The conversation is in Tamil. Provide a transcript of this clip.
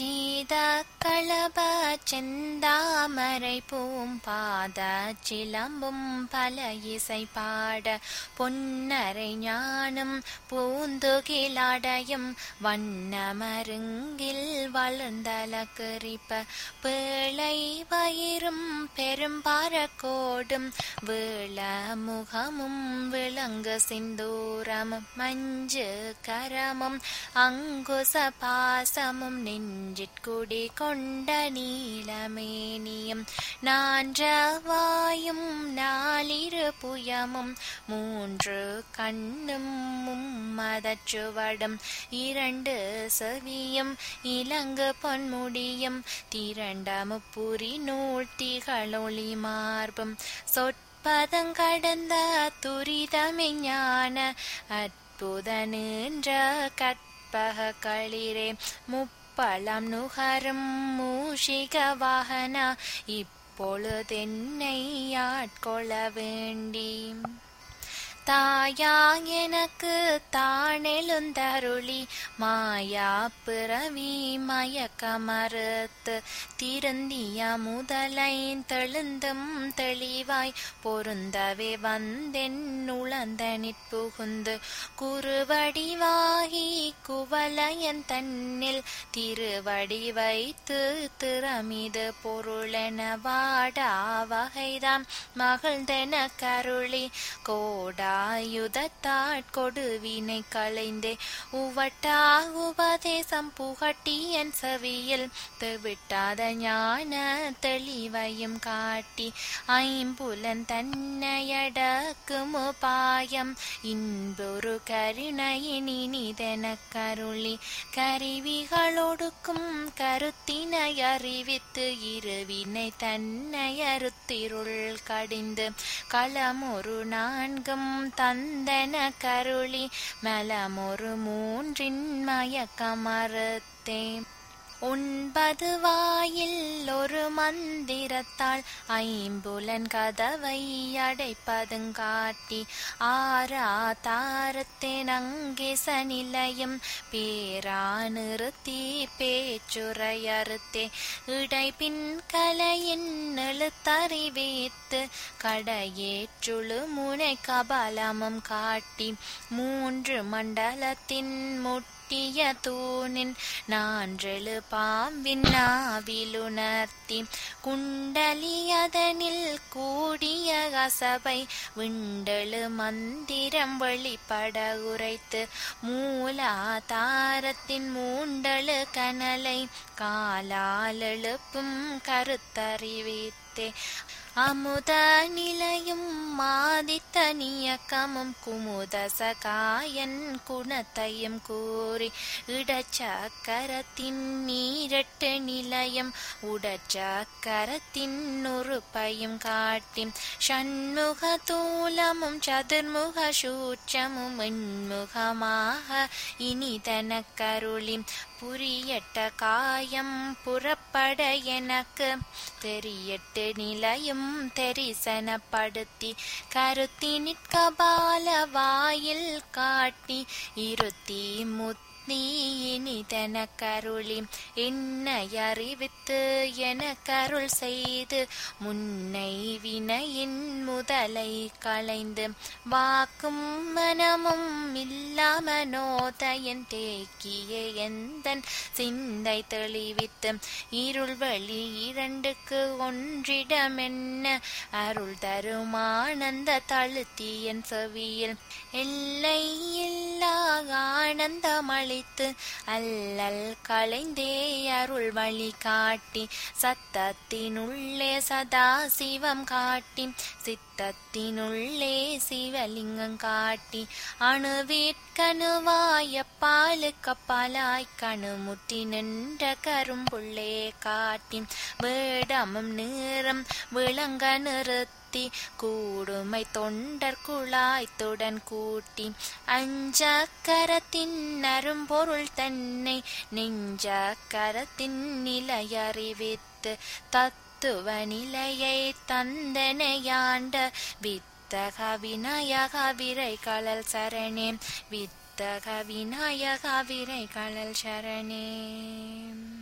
சீத களப செந்தாமரை பூம்பாத சிலம்பும் பல இசை பாட பொன்னரை ஞானம் பூந்துகிலாடயம் வண்ணமருங்கில் வளர்ந்தல குறிப்ப பேழை வயிறும் பெரும்பாரக்கோடும் வீழ முகமும் விளங்கு சிந்தூரமும் மஞ்சு கரமும் அங்குச பாசமும் நெஞ்சிற்குடி கொண்ட நீலமேனியும் நான்றவாயும் நாலிரு புயமும் மூன்று கண்ணும் மும்மதச்சுவடும் இரண்டு செவியும் இலங்கு பொன்முடியும் திரண்ட முப்புரி நூல் திகழொளி மார்பும் சொற்பதங்கடந்த துரிதமெஞான அற்புத நின்ற கற்பக களிரே முப்பழம் நுகரும் மூஷிக வாகனா இப்பொழுதென்னை ஆட்கொள்ள வேண்டி தாயா எனக்கு தானெழுந்தருளி மாயா பிறவி மயக்க மறுத்து திருந்திய முதலை தெழுந்தும் தெளிவாய் பொருந்தவே வந்தென் உளந்த நிற்புகுந்து குறுவடிவாகி குவலயன் தன்னில் திருவடி வைத்து திறமிது பொருளென வாடா வகைதாம் மகிழ்ந்தென கருளி கோடா ஆயுதத்தாட் கொடுவினை களைந்தே உவட்டா உபதேசம் புகட்டி என் செவியில் தெவிட்டாத ஞான தெளிவையும் காட்டி ஐம்புலன் தன்னையடக்கும் உபாயம் இன்பொரு கருணையினிதென கருளி கருவிகளொடுக்கும் கருத்தினை அறிவித்து இருவினை தன்னை அறுத்திருள் கடிந்து களமொரு நான்கும் தந்தன கருளி மலமொரு மூன்றின் மயக்கமறுத்தே ஒன்பது வாயில் ஒரு மந்திரத்தால் ஐம்புலன் கதவை அடைப்பதுங்காட்டி ஆரா தாரத்தேன் அங்கேச நிலையம் பேரா நிறுத்தி பேச்சுரையறுத்தே இடைப்பின் கலையின் எழுத்தறிவித்து கடையேற்றுழு முனை கபாலமும் காட்டி மூன்று மண்டலத்தின் முட் கட்டிய தூணின் நான்றெழு பாம்பின் நாவிலுணர்த்தி குண்டலி அதனில் கூடிய அசபை விண்டெழு மந்திரம் வெளிப்பட உரைத்து மூலாதாரத்தின் மூண்டழு கனலை காலால் எழுப்பும் கருத்தறிவித்தே அமுத நிலையும் மாதித்த நியக்கமும் குமுத சகாயன் குணத்தையும் கூறி இடச்சக்கரத்தின் நீரட்டு நிலையம் உடச்சக்கரத்தின் உறுப்பையும் காட்டி ஷண்முக தூலமும் சதுர்முக சூட்சமும் எண்முகமாக இனிதன கருளி புரியட்ட காயம் புறப்பட எனக்கு தெரியட்டு நிலையும் தெரிசனப்படுத்தி கருத்தினிற் கபால வாயில் காட்டி இருத்தி முத்தி இனிதன கருளி என்னை அறிவித்து என கருள் செய்து முன்னை வினையின் முதலை களைந்து வாக்கும் மனமும் இல்லாமனோதயன் தேக்கிய எந்தன் சிந்தை தெளிவித்து இருள் வழி இரண்டுக்கு ஒன்றிடமென்ன அருள் தரும் ஆனந்த தழுத்தியன் செவியில் எல்லை இல்லா ஆனந்தமளித்து அல்லல் களைந்தே அருள் வழி காட்டி சத்தத்தினுள்ளே சதா சிவம் காட்டி சித்தத்தினுள்ளே சிவலிங்கம் காட்டி அணுவிற்கணுவாய பாலுக்கு பாலாய் கணுமுட்டி நின்ற கரும்புள்ளே காட்டி வேடமும் நேரம் விளங்க நிறுத்தி கூடுமை தொண்டர் குழாய்த்துடன் கூட்டி அஞ்சக்கரத்தின் அரும்பொருள் தன்னை நெஞ்சக்கரத்தின் நிலையறிவித்து தத்துவ நிலையை தந்தனையாண்ட வித்தக விநாயக விரை கழல் சரணே வித்தக விநாயக விரை கழல் சரணே